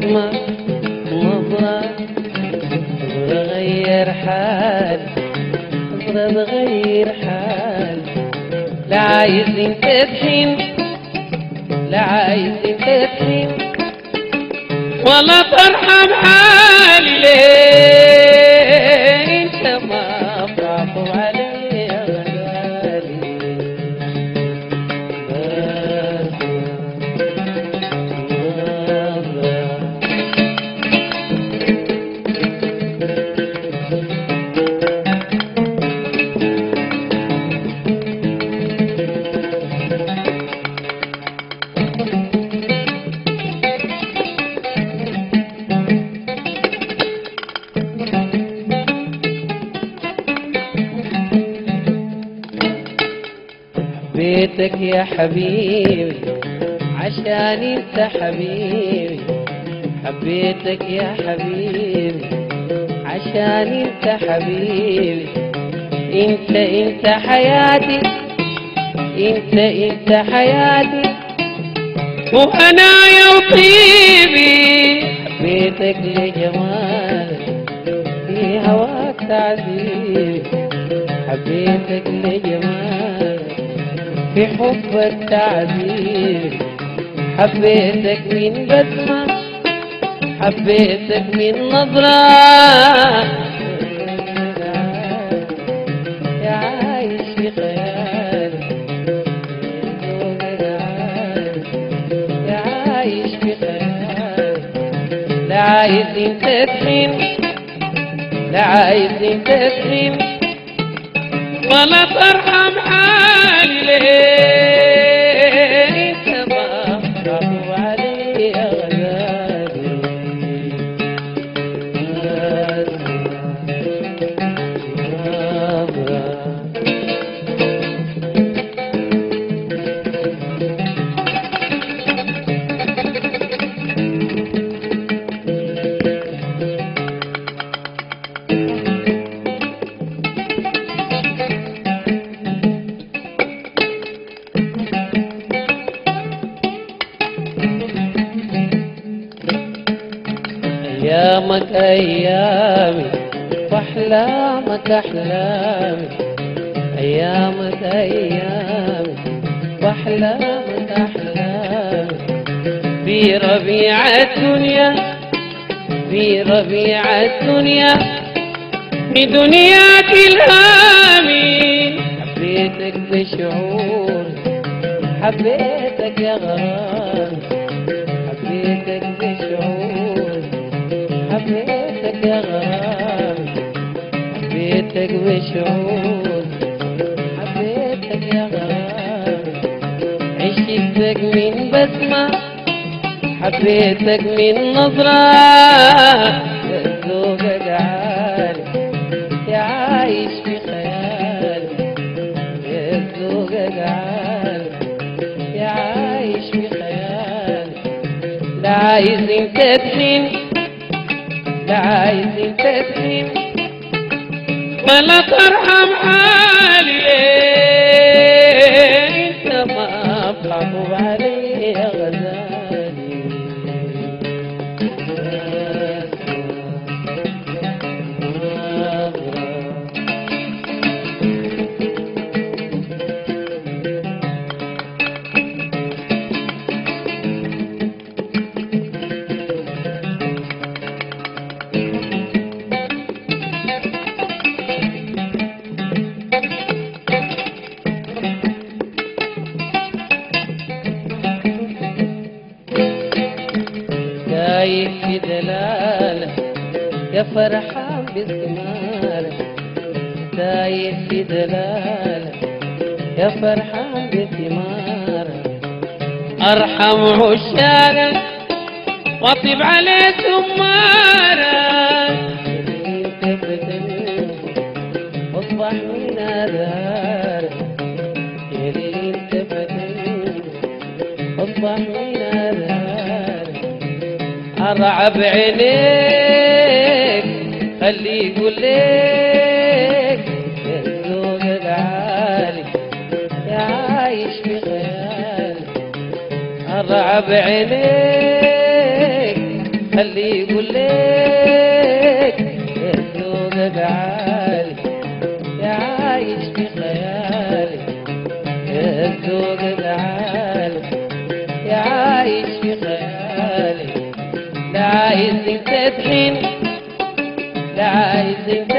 بسمة نظرة نظرة غير حال نظرة تغير حال لا عايزين تدحين لا عايزين تدحين ولا ترحم حالي ليه انت ما تعطوا علي يا غالي حبيتك يا حبيبي عشان انت حبيبي حبيتك يا حبيبي عشان انت حبيبي انت انت حياتي انت انت حياتي وهنايا وطيبي حبيتك لجمالك في هواك تعذيبي حبيتك لجمالك في حبك تعذيب حبيتك من بسمة حبيتك من نظرة يا عايش في خيالي يا عايش في خيالي لا عايزين تدخين لا عايزين تدخين ولا ترحم حالي ليه انت ما تعطوا علي يا غزالي أيامك أيامي وأحلامك أحلامي أيامك أيامي وأحلامك أحلامي في ربيع الدنيا في ربيع الدنيا في دنياك الهامي حبيتك بشعور حبيتك يا غرامي حبيتك بشعور حبيتك يا غرامي حبيتك بشعور حبيتك يا غرامي عشقتك من بسمة حبيتك من نظرة ذوقك عالي يا عايش في خيالي يا ذوقك عالي يا عايش في خيالي لا عايزين تدخين لا عايزين تدخين ولا ترحم حالي ليه انت ما بتعطب علي يا غزالي دايق في دلالة يا فرحان بثمارة دايق في دلالة يا فرحان بثمارة أرحم عشاقك واطيب عليه ثمارة انت فتني واصبح من أدارة يا ليل انت فتني واصبح من أدارة أرعب عينيك خلي يقول لك يا ذوقك عالي يا عايش في خيالي أرعب عينيك خلي يقول لك ذوقك عالي يا عايش في خيالي ذوقك عالي يا عايش في خيالي لا عايز انت تحن لا عايز انت